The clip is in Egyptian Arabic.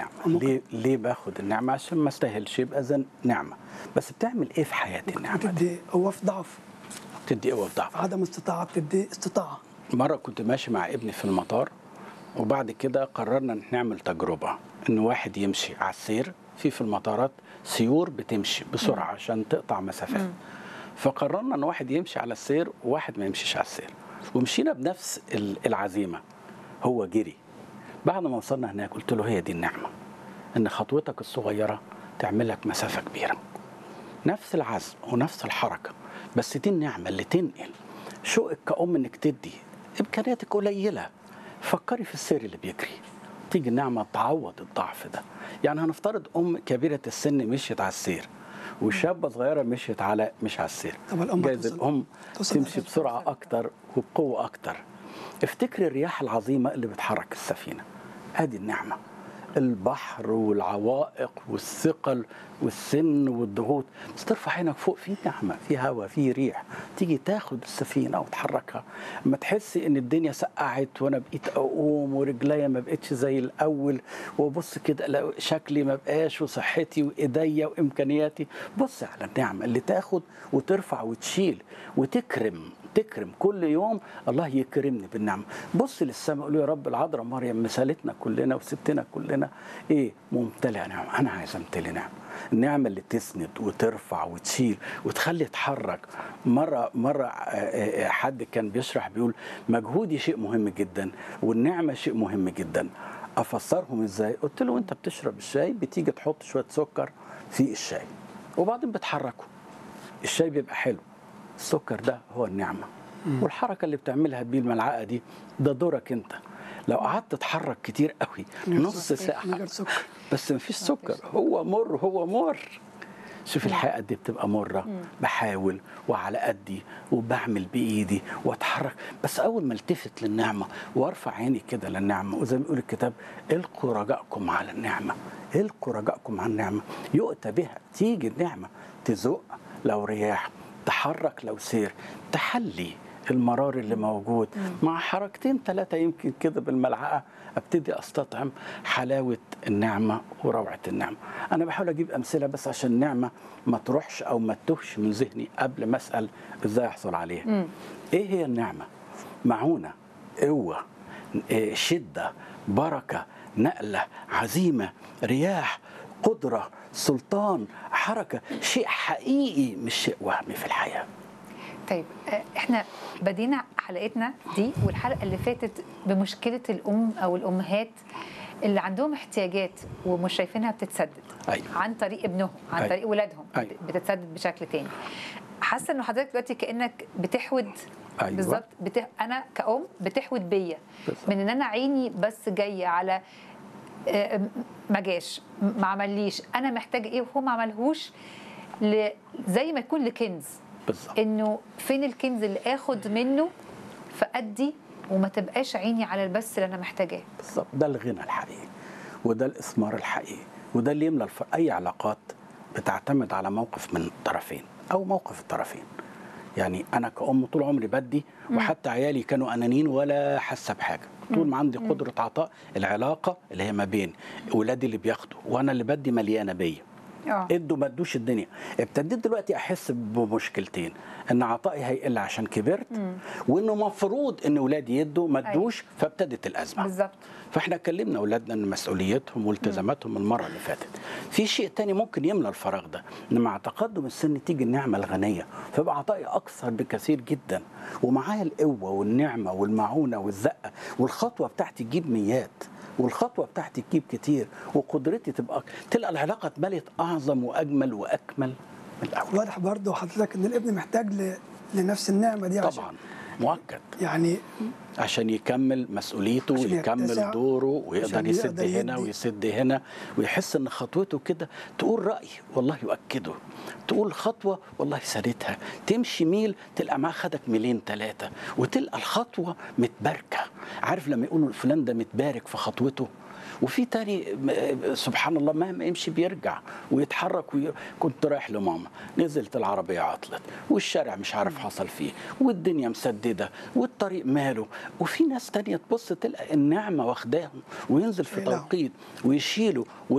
النعمه ممكن. ليه ليه باخد النعمه عشان ما استاهلش يبقى زي نعمه بس بتعمل ايه في حياتي النعمه دي بتدي قوه في ضعف بتدي قوه في ضعف في عدم استطاعه بتدي استطاعه مرة كنت ماشي مع ابني في المطار وبعد كده قررنا إن نعمل تجربة إن واحد يمشي على السير في في المطارات سيور بتمشي بسرعة عشان تقطع مسافات فقررنا إن واحد يمشي على السير وواحد ما يمشيش على السير ومشينا بنفس ال- العزيمة هو جري بعد ما وصلنا هناك قلت له هي دي النعمة إن خطوتك الصغيرة تعمل لك مسافة كبيرة نفس العزم ونفس الحركة بس دي النعمة اللي تنقل شوقك كأم إنك تدي إمكانياتك قليلة فكري في السير اللي بيجري تيجي النعمة تعوض الضعف ده يعني هنفترض أم كبيرة السن مشيت على السير وشابة صغيرة مشيت على مش على السير طب الأم جايز توصل- الأم توصل تمشي لأهداف بسرعة مختلفة. أكتر وبقوة أكتر افتكري الرياح العظيمة اللي بتحرك السفينة ادي النعمة البحر والعوائق والثقل والسن والضغوط بس ترفع عينك فوق في نعمة في هواء في ريح تيجي تاخد السفينة وتحركها اما تحسي ان الدنيا سقعت وانا بقيت اقوم ورجليا ما بقتش زي الاول وبص كده ألاقي شكلي ما بقاش وصحتي وايديا وامكانياتي بص على النعمة اللي تاخد وترفع وتشيل وتكرم تكرم كل يوم الله يكرمني بالنعمه بص للسماء قول يا رب العذراء مريم مثالتنا كلنا وستنا كلنا ايه ممتلئه نعمه انا عايز امتلي نعمه النعمه اللي تسند وترفع وتشيل وتخلي تحرك مره مره آه، آه، حد كان بيشرح بيقول مجهودي شيء مهم جدا والنعمه شيء مهم جدا افسرهم ازاي قلت له وانت بتشرب الشاي بتيجي تحط شويه سكر في الشاي وبعدين بتحركه الشاي بيبقى حلو السكر ده هو النعمه والحركه اللي بتعملها بيه الملعقه دي ده دورك انت لو قعدت تتحرك كتير قوي نص من ساعه غير سكر بس مفيش سكر هو مر هو مر شوف الحياة قد إيه بتبقى مرة بحاول وعلى قدي وبعمل بإيدي وأتحرك بس أول ما التفت للنعمة وأرفع عيني كده للنعمة وزي ما بيقول الكتاب القوا رجاءكم على النعمة القوا رجاءكم على النعمة يؤتى بها تيجي النعمة تزق لو رياح تحرك لو سير تحلي المرار اللي موجود مع حركتين ثلاثة يمكن كده بالملعقة ابتدي استطعم حلاوة النعمة وروعة النعمة أنا بحاول أجيب أمثلة بس عشان النعمة ما تروحش أو ما تتوهش من ذهني قبل ما أسأل إزاي أحصل عليها إيه هي النعمة؟ معونة قوة إيه، شدة بركة نقلة عزيمة رياح قدرة سلطان حركة شيء حقيقي مش شيء وهمي في الحياة طيب آه، احنا بدينا حلقتنا دي والحلقه اللي فاتت بمشكله الام او الامهات اللي عندهم احتياجات ومش شايفينها بتتسدد أيوة. عن طريق ابنهم عن أيوة. طريق ولادهم أيوة. بتتسدد بشكل تاني حاسه انه حضرتك دلوقتي كانك بتحود أيوة. بالظبط بتح... انا كأم بتحود بيا بالظبط. من ان انا عيني بس جايه على آه، ما جاش ما عمليش انا محتاجه ايه وهو ما عملهوش ل... زي ما يكون لكنز بالظبط انه فين الكنز اللي اخد منه فادي وما تبقاش عيني على البس اللي انا محتاجاه بالظبط ده الغنى الحقيقي وده الاثمار الحقيقي وده اللي يملى الف... اي علاقات بتعتمد على موقف من الطرفين او موقف الطرفين يعني انا كأم طول عمري بدي وحتى عيالي كانوا انانيين ولا حاسه بحاجه طول ما عندي قدره عطاء العلاقه اللي هي ما بين ولادي اللي بياخدوا وانا اللي بدي مليانه بيا اه ادوا ما ادوش الدنيا ابتديت دلوقتي احس بمشكلتين ان عطائي هيقل عشان كبرت وانه مفروض ان ولادي يدوا ما أيوة. ادوش فابتدت الازمه بالظبط فاحنا كلمنا اولادنا ان مسؤوليتهم والتزاماتهم المره اللي فاتت في شيء تاني ممكن يملى الفراغ ده ان مع تقدم السن تيجي النعمه الغنيه فيبقى عطائي اكثر بكثير جدا ومعايا القوه والنعمه والمعونه والزقه والخطوه بتاعتي تجيب ميات والخطوه بتاعتي تجيب كتير وقدرتي تبقى تلقى العلاقه اتملت اعظم واجمل واكمل من الاول واضح برضه حضرتك ان الابن محتاج ل... لنفس النعمه دي عشان طبعا مؤكد يعني عشان يكمل مسؤوليته عشان يتسع، ويكمل دوره ويقدر عشان يسد يقدر هنا يدي. ويسد هنا ويحس ان خطوته كده تقول رأي والله يؤكده تقول خطوة والله سادتها تمشي ميل تلقى معاه خدك ميلين ثلاثة وتلقى الخطوة متباركة عارف لما يقولوا فلان ده متبارك في خطوته وفي تاني م- سبحان الله مهما يمشي بيرجع ويتحرك وي... كنت رايح لماما نزلت العربيه عطلت والشارع مش عارف حصل فيه والدنيا مسدده والطريق ماله وفي ناس تانية تبص تلقى النعمه واخداهم وينزل في إيه لهم. توقيت ويشيله